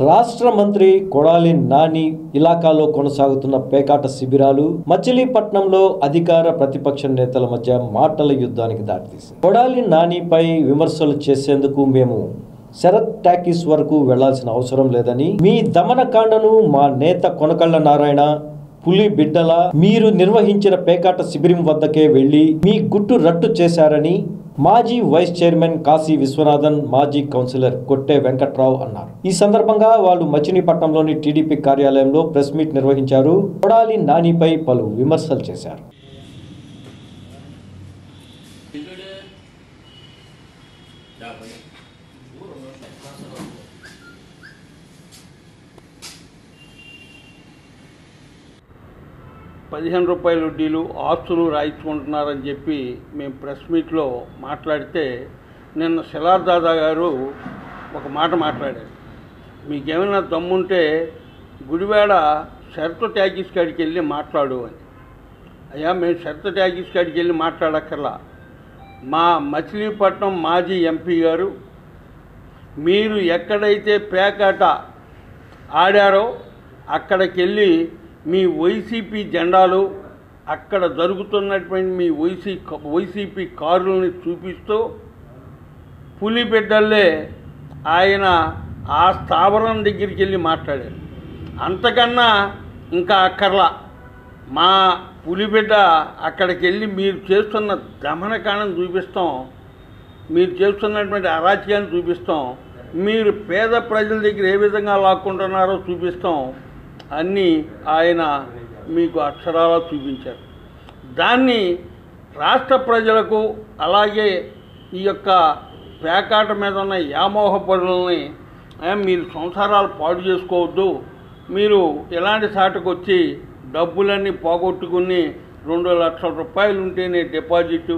రాష్ట్ర మంత్రి కొడాలి నాని ఇలాకాలో కొనసాగుతున్న పేకాట శిబిరాలు మచిలీపట్నంలో అధికార ప్రతిపక్ష నేతల మధ్య మాటల యుద్ధానికి దారితీసింది కొడాలి నానిపై విమర్శలు చేసేందుకు మేము శరత్ టాకీస్ వరకు వెళ్లాల్సిన అవసరం లేదని మీ దమనకాండను మా నేత కొనకళ్ళ నారాయణ పులి బిడ్డల మీరు నిర్వహించిన పేకాట శిబిరం వద్దకే వెళ్లి మీ గుట్టు రట్టు చేశారని మాజీ వైస్ చైర్మన్ కాశీ విశ్వనాథన్ మాజీ కౌన్సిలర్ కొట్టే వెంకట్రావు అన్నారు ఈ సందర్భంగా వాళ్ళు మచిలీపట్నంలోని టీడీపీ కార్యాలయంలో ప్రెస్ మీట్ నిర్వహించారు కొడాలి నానిపై పలు విమర్శలు చేశారు పదిహేను రూపాయల వడ్డీలు ఆస్తులు రాయించుకుంటున్నారని చెప్పి మేము ప్రెస్ మీట్లో మాట్లాడితే నిన్న శిలార్ దాదా గారు ఒక మాట మాట్లాడారు మీకేమైనా దమ్ముంటే గుడివాడ షరతు ట్యాగీస్ కాడికి వెళ్ళి మాట్లాడు అని అయ్యా మేము షరతు ట్యాగీస్ కాడికి వెళ్ళి మాట్లాడక్కర్లా మా మచిలీపట్నం మాజీ ఎంపీ గారు మీరు ఎక్కడైతే పేకాట ఆడారో అక్కడికి వెళ్ళి మీ వైసీపీ జెండాలు అక్కడ జరుగుతున్నటువంటి మీ వైసీ వైసీపీ కారులని చూపిస్తూ పులిబిడ్డల్లే ఆయన ఆ స్థావరం దగ్గరికి వెళ్ళి మాట్లాడారు అంతకన్నా ఇంకా అక్కర్లా మా పులిబిడ్డ అక్కడికి వెళ్ళి మీరు చేస్తున్న దమనకాండం చూపిస్తాం మీరు చేస్తున్నటువంటి అరాచకాన్ని చూపిస్తాం మీరు పేద ప్రజల దగ్గర ఏ విధంగా లాక్కుంటున్నారో చూపిస్తాం అన్నీ ఆయన మీకు అక్షరాలా చూపించారు దాన్ని రాష్ట్ర ప్రజలకు అలాగే ఈ యొక్క పేకాట మీద ఉన్న వ్యామోహ పనులని "ఏ, మీరు సంసారాలు పాడు చేసుకోవద్దు మీరు ఎలాంటి సాటుకు వచ్చి డబ్బులన్నీ పోగొట్టుకుని రెండు లక్షల రూపాయలు ఉంటేనే డిపాజిట్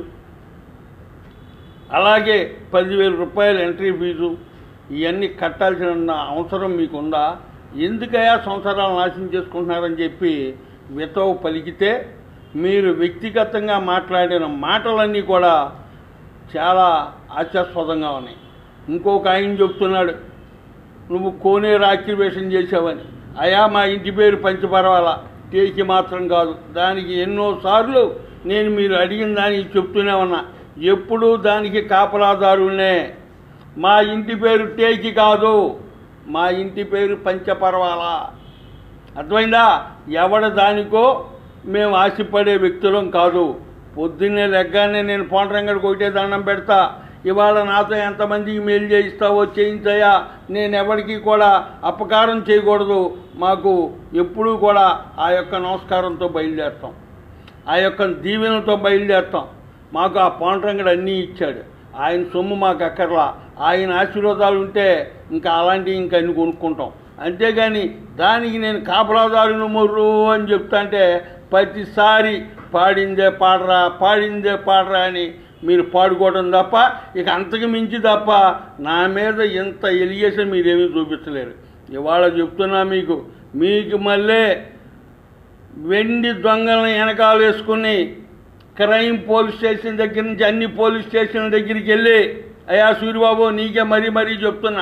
అలాగే పదివేల రూపాయలు ఎంట్రీ ఫీజు ఇవన్నీ కట్టాల్సిన అవసరం మీకుందా ఎందుకయా సంవత్సరాలు నాశనం చేసుకుంటున్నారని చెప్పి వితవు పలికితే మీరు వ్యక్తిగతంగా మాట్లాడిన మాటలన్నీ కూడా చాలా హాస్యాస్పదంగా ఉన్నాయి ఇంకొక ఆయన చెప్తున్నాడు నువ్వు కోనేరు ఆక్యుపేషన్ చేసావని అయా మా ఇంటి పేరు పంచపర్వాల టేకి మాత్రం కాదు దానికి ఎన్నోసార్లు నేను మీరు అడిగిన దానికి చెప్తూనే ఉన్నా ఎప్పుడూ దానికి కాపలాదారులనే మా ఇంటి పేరు టేకి కాదు మా ఇంటి పేరు పంచపర్వాల అర్థమైందా ఎవడ దానికో మేము ఆశపడే వ్యక్తులం కాదు పొద్దున్నే లెగ్గానే నేను పోండ్రంగడికి ఒకటే దండం పెడతా ఇవాళ నాతో ఎంతమందికి మేలు చేయిస్తావో చేయించయా నేను ఎవరికి కూడా అపకారం చేయకూడదు మాకు ఎప్పుడూ కూడా ఆ యొక్క నమస్కారంతో బయలుదేరుతాం ఆ యొక్క దీవెనతో బయలుదేరుతాం మాకు ఆ పాండ్రంగడు అన్నీ ఇచ్చాడు ఆయన సొమ్ము మాకు అక్కర్లా ఆయన ఆశీర్వాదాలు ఉంటే ఇంకా అలాంటివి ఇంకా అన్ని కొనుక్కుంటాం అంతేగాని దానికి నేను కాపలాదారుని మొర్రు అని చెప్తాంటే ప్రతిసారి పాడిందే పాడరా పాడిందే పాడరా అని మీరు పాడుకోవడం తప్ప ఇక అంతకు మించి తప్ప నా మీద ఎంత ఎలిగేషన్ మీరేమీ చూపించలేరు ఇవాళ చెప్తున్నా మీకు మీకు మళ్ళీ వెండి దొంగలను వెనకాల వేసుకుని క్రైమ్ పోలీస్ స్టేషన్ దగ్గర నుంచి అన్ని పోలీస్ స్టేషన్ల దగ్గరికి వెళ్ళి అయ్యా సూర్యబాబు నీకే మరీ మరీ చెప్తున్నా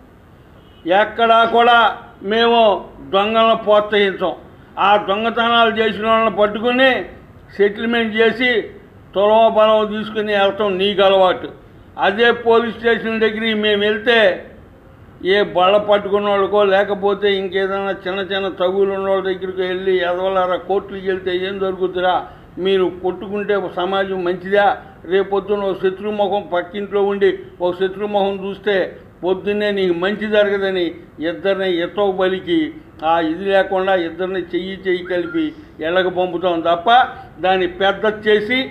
ఎక్కడా కూడా మేము దొంగలను ప్రోత్సహించాం ఆ దొంగతనాలు చేసిన వాళ్ళని పట్టుకుని సెటిల్మెంట్ చేసి తులవ బలం తీసుకుని వెళ్తాం నీకు అలవాటు అదే పోలీస్ స్టేషన్ దగ్గరికి మేము వెళ్తే ఏ బళ్ళ పట్టుకున్న వాళ్ళకో లేకపోతే ఇంకేదైనా చిన్న చిన్న తగులు ఉన్న వాళ్ళ దగ్గరికి వెళ్ళి ఎదవలారా కోర్టుకి వెళ్తే ఏం దొరుకుతురా మీరు కొట్టుకుంటే సమాజం మంచిదా రేపొద్దున ఒక శత్రుముఖం పక్కింట్లో ఉండి ఒక శత్రుముఖం చూస్తే పొద్దున్నే నీకు మంచి జరగదని ఇద్దరిని ఎతో బలికి ఆ ఇది లేకుండా ఇద్దరిని చెయ్యి చెయ్యి కలిపి ఎళ్ళకు పంపుతాం తప్ప దాన్ని పెద్ద చేసి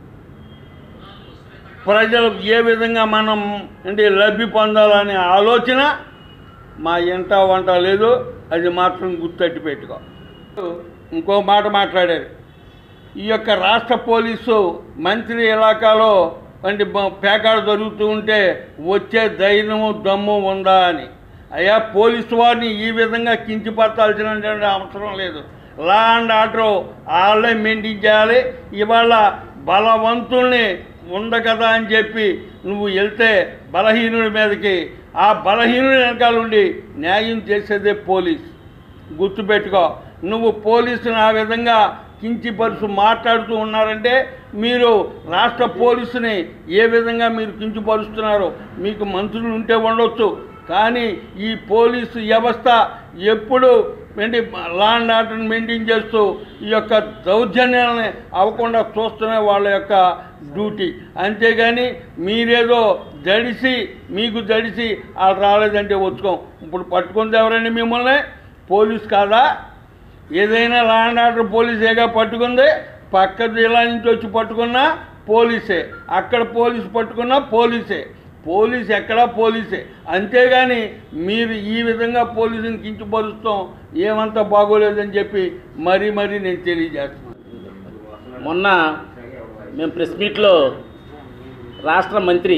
ప్రజలకు ఏ విధంగా మనం అంటే లబ్ధి పొందాలనే ఆలోచన మా ఎంట వంట లేదు అది మాత్రం గుర్తట్టి పెట్టుకో ఇంకో మాట మాట్లాడారు ఈ యొక్క రాష్ట్ర పోలీసు మంత్రి ఇలాకాలో వంటి బ- పేకాడు జరుగుతూ ఉంటే వచ్చే ధైర్యము దమ్ము ఉందా అని అయ్యా పోలీసు వారిని ఈ విధంగా కించిపరచాల్సిన అవసరం లేదు లా అండ్ ఆర్డర్ వాళ్ళే మెయింటైన్ చేయాలి ఇవాళ బలవంతుల్ని ఉంది కదా అని చెప్పి నువ్వు వెళ్తే బలహీనుడి మీదకి ఆ బలహీనుడి వెనకాల ఉండి న్యాయం చేసేదే పోలీస్ గుర్తుపెట్టుకో నువ్వు పోలీసుని ఆ విధంగా కించిపరుసు మాట్లాడుతూ ఉన్నారంటే మీరు రాష్ట్ర పోలీసుని ఏ విధంగా మీరు కించిపరుస్తున్నారో మీకు మంత్రులు ఉంటే ఉండొచ్చు కానీ ఈ పోలీసు వ్యవస్థ ఎప్పుడు ఏంటి లా అండ్ ఆర్డర్ని మెయింటైన్ చేస్తూ ఈ యొక్క దౌర్జన్యాలని అవ్వకుండా చూస్తున్న వాళ్ళ యొక్క డ్యూటీ అంతేగాని మీరేదో జడిసి మీకు జడిసి వాళ్ళు రాలేదంటే వచ్చుకోం ఇప్పుడు పట్టుకుంది ఎవరండి మిమ్మల్ని పోలీస్ కాదా ఏదైనా లా అండ్ ఆర్డర్ పోలీసేగా పట్టుకుంది పక్క జిల్లా నుంచి వచ్చి పట్టుకున్నా పోలీసే అక్కడ పోలీసు పట్టుకున్నా పోలీసే పోలీస్ ఎక్కడా పోలీసే అంతేగాని మీరు ఈ విధంగా పోలీసుని కించపరుస్తాం ఏమంతా బాగోలేదని చెప్పి మరీ మరీ నేను తెలియజేస్తున్నాను మొన్న మేము ప్రెస్ మీట్లో రాష్ట్ర మంత్రి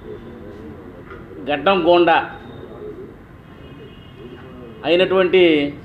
గడ్డం గోండా అయినటువంటి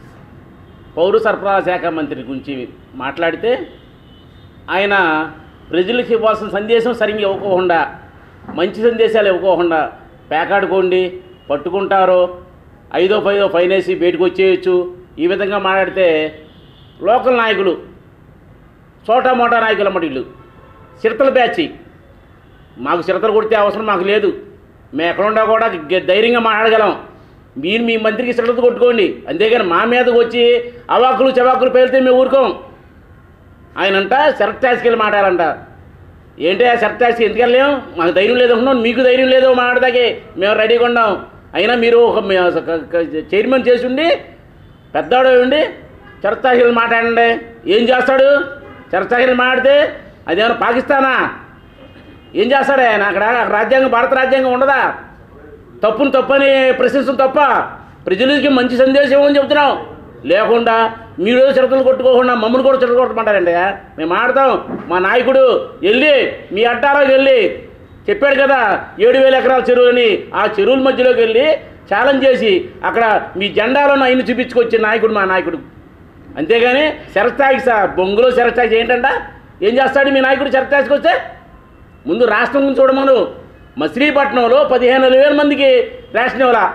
పౌర సరఫరా శాఖ మంత్రి గురించి మాట్లాడితే ఆయన ప్రజలకు ఇవ్వాల్సిన సందేశం సరిగ్గా ఇవ్వకోకుండా మంచి సందేశాలు ఇవ్వకోకుండా పేకాడుకోండి పట్టుకుంటారు ఐదో పైదో ఫైన్ వేసి బయటకు వచ్చేయచ్చు ఈ విధంగా మాట్లాడితే లోకల్ నాయకులు చోటా మోటా నాయకులు అన్నమాట వీళ్ళు చిరతల బ్యాచ్ మాకు చిరతలు కొడితే అవసరం మాకు లేదు మేము ఎక్కడుండా కూడా గ- ధైర్యంగా మాట్లాడగలం మీరు మీ మంత్రికి చిరత కొట్టుకోండి అంతేగాని మా మీదకి వచ్చి అవాకులు చవాకులు పేలితే మేము ఊరుకోం ఆయన అంట సెరట్ ట్యాక్స్కి వెళ్ళి మాట్లాడాలంట ఏంటి ఆ సెరట్ ట్యాక్స్కి ఎందుకు వెళ్ళాం మాకు ధైర్యం లేదు అనుకున్నాం మీకు ధైర్యం లేదు మాట్లాడదాకే మేము రెడీగా ఉన్నాం అయినా మీరు ఒక మే- క- క- చైర్మన్ చేసి ఉండి పెద్దవాడు అయి ఉండి చరస్తాహిల్ మాట్లాడండి ఏం చేస్తాడు చరస్తాహిల్ మాట్లాడితే అదేమన్నా పాకిస్తానా ఏం చేస్తాడు ఆయన అక్కడ అక్కడ రాజ్యాంగం భారత రాజ్యాంగం ఉండదా తప్పును తప్పని ప్రశ్నించడం తప్ప ప్రజలకి మంచి సందేశం అని చెప్తున్నాం లేకుండా మీరు చిరతలు కొట్టుకోకుండా మమ్మల్ని కూడా చిరత కొట్టమంటారండి మేము ఆడతాం మా నాయకుడు వెళ్ళి మీ అడ్డాలోకి వెళ్ళి చెప్పాడు కదా ఏడు వేల ఎకరాల చెరువు అని ఆ చెరువుల మధ్యలోకి వెళ్ళి ఛాలెంజ్ చేసి అక్కడ మీ జెండాలో ఆయన చూపించుకొచ్చే నాయకుడు మా నాయకుడు అంతేగాని శరత్తాకి సార్ బొంగులో శరత్తాకి ఏంటంట ఏం చేస్తాడు మీ నాయకుడు శరత్తాకి వస్తే ముందు రాష్ట్రం గురించి చూడమను మచిలీపట్నంలో పదిహేను వేల మందికి రేషన్ ఇవ్వాల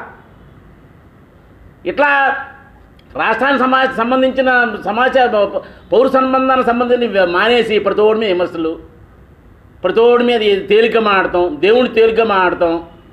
ఇట్లా రాష్ట్రానికి సమా సంబంధించిన సమాచార పౌర సంబంధానికి సంబంధించిన మానేసి ప్రతి ఓడి మీద విమర్శలు ప్రతి ఓడి మీద తేలిక మాడతాం దేవుని తేలిక మాడతాం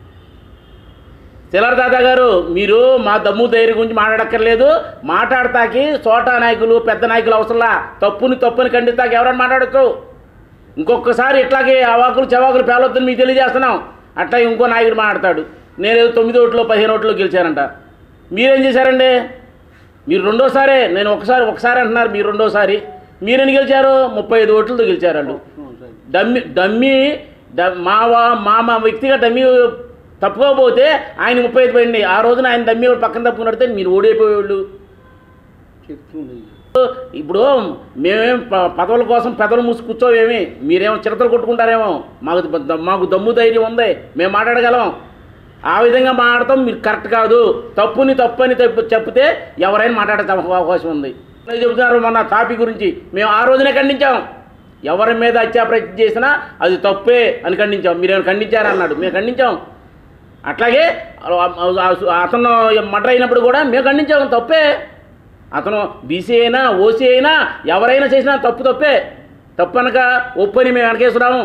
శిలార్ దాదా గారు మీరు మా దమ్ము ధైర్యం గురించి మాట్లాడక్కర్లేదు మాట్లాడతాకి చోటా నాయకులు పెద్ద నాయకులు అవసరంలా తప్పుని తప్పుని ఖండితాకి ఎవరైనా మాట్లాడచ్చు ఇంకొకసారి ఇట్లాగే అవాకులు చవాకులు పేలొద్దని మీకు తెలియజేస్తున్నాం అట్లా ఇంకో నాయకుడు మాట్లాడతాడు నేను ఏదో తొమ్మిది ఓట్లు పదిహేను ఓట్లు గెలిచానంట మీరేం చేశారండి మీరు రెండోసారే నేను ఒకసారి ఒకసారి అంటున్నారు మీరు రెండోసారి మీరెన్ని గెలిచారు ముప్పై ఐదు ఓట్లతో గెలిచారు వాళ్ళు డమ్మి డమ్మి డ- మా వా- మా మా వ్యక్తిగా డమ్మి తప్పుకోకపోతే ఆయన ముప్పై ఐదు పోయింది ఆ రోజున ఆయన డమ్మి పక్కన తప్పుకున్నడితే మీరు ఓడిపోయేవాళ్ళు చెప్తుంది ఇప్పుడు మేమేం ప- పదవుల కోసం పెదవులు మూసి కూర్చోవేమి మీరేమో చిరతలు కొట్టుకుంటారేమో మాకు ద- మాకు దమ్ము ధైర్యం ఉంది మేము మాట్లాడగలం ఆ విధంగా మాట్లాడటం మీరు కరెక్ట్ కాదు తప్పుని తప్పని తప్పు చెప్తే ఎవరైనా మాట్లాడే అవకాశం ఉంది నేను చెబుతున్నారు మొన్న టాపిక్ గురించి మేము ఆ రోజునే ఖండించాం ఎవరి మీద హత్యా ప్రయత్నం చేసినా అది తప్పే అని ఖండించాం మీరేమైనా ఖండించారా అన్నాడు మేము ఖండించాం అట్లాగే ఆ- ఆ- అతను మర్డర్ అయినప్పుడు కూడా మేము ఖండించాం తప్పే అతను బీసీ అయినా ఓసీ అయినా ఎవరైనా చేసినా తప్పు తప్పే తప్పు అనక ఒప్పని మేము వెనకేస్తున్నాము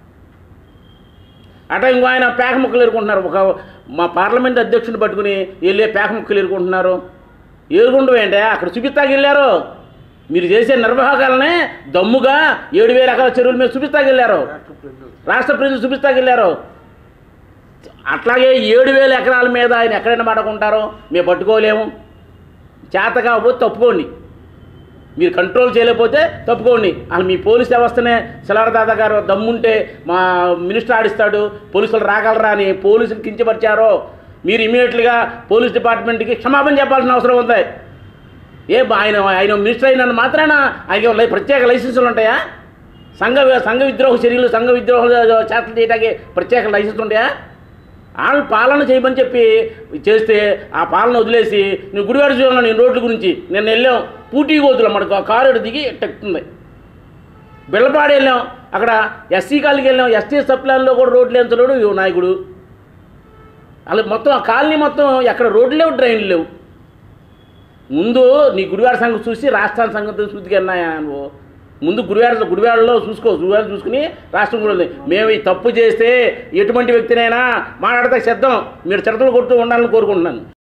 అట్లా ఇంకో ఆయన పేక ముక్కలు ఎరుకుంటున్నారు ఒక మా పార్లమెంట్ అధ్యక్షుడిని పట్టుకుని వెళ్ళే పేక ముక్కలు ఎరుకుంటున్నారు ఏరుకుంటూ ఏంటే అక్కడ చూపిస్తాకి వెళ్ళారు మీరు చేసే నిర్వాహకాలనే దమ్ముగా ఏడు వేల ఎకరాల చెరువుల మీద చూపిస్తాకి వెళ్ళారు రాష్ట్ర ప్రజలు చూపిస్తాకి వెళ్ళారు అట్లాగే ఏడు వేల ఎకరాల మీద ఆయన ఎక్కడైనా పడకుంటారో మేము పట్టుకోలేము చేత కాకపోతే తప్పుకోండి మీరు కంట్రోల్ చేయలేకపోతే తప్పుకోండి అసలు మీ పోలీస్ వ్యవస్థనే శిలారదాద గారు దమ్ముంటే మా మినిస్టర్ ఆడిస్తాడు పోలీసులు రాగలరా అని పోలీసులు కించపరిచారో మీరు ఇమీడియట్గా పోలీస్ డిపార్ట్మెంట్కి క్షమాపణ చెప్పాల్సిన అవసరం ఉంది ఏ బా- ఆయన ఆయన మినిస్టర్ అయిన మాత్రాన ఆయనకి ఏమైనా లై- ప్రత్యేక లైసెన్సులు ఉంటాయా సంఘ సంఘ విద్రోహ చర్యలు సంఘ విద్రోహ చేతలు చేయడానికి ప్రత్యేక లైసెన్స్ ఉంటాయా వాళ్ళు పాలన చేయమని చెప్పి చేస్తే ఆ పాలన వదిలేసి నువ్వు గుడివాడ చూడాలి నేను రోడ్ల గురించి నేను వెళ్ళాం పూటీ కోతులు మనకు కారు దిగి టెక్కుతుంది బిళ్ళపాడు వెళ్ళాం అక్కడ ఎస్సీ కాలకి వెళ్ళాం ఎస్టీ సప్లాన్లో కూడా రోడ్లు ఎంచలేడు ఈ నాయకుడు అలా మొత్తం ఆ కాలనీ మొత్తం ఎక్కడ రోడ్లు లేవు డ్రైన్లు లేవు ముందు నీ గుడివాడ సంగతి చూసి రాష్ట్రాల సంగతి శుద్ధికెళ్ళినాయా నువ్వు ముందు గుడివాడ గుడివాడలో చూసుకో గుడివాడ చూసుకుని రాష్ట్రం కూడా ఉంది. మేము ఈ తప్పు చేస్తే ఎటువంటి వ్యక్తినైనా మాట్లాడితే సిద్ధం మీరు చిరతలు కొడుతూ ఉండాలని కోరుకుంటున్నాను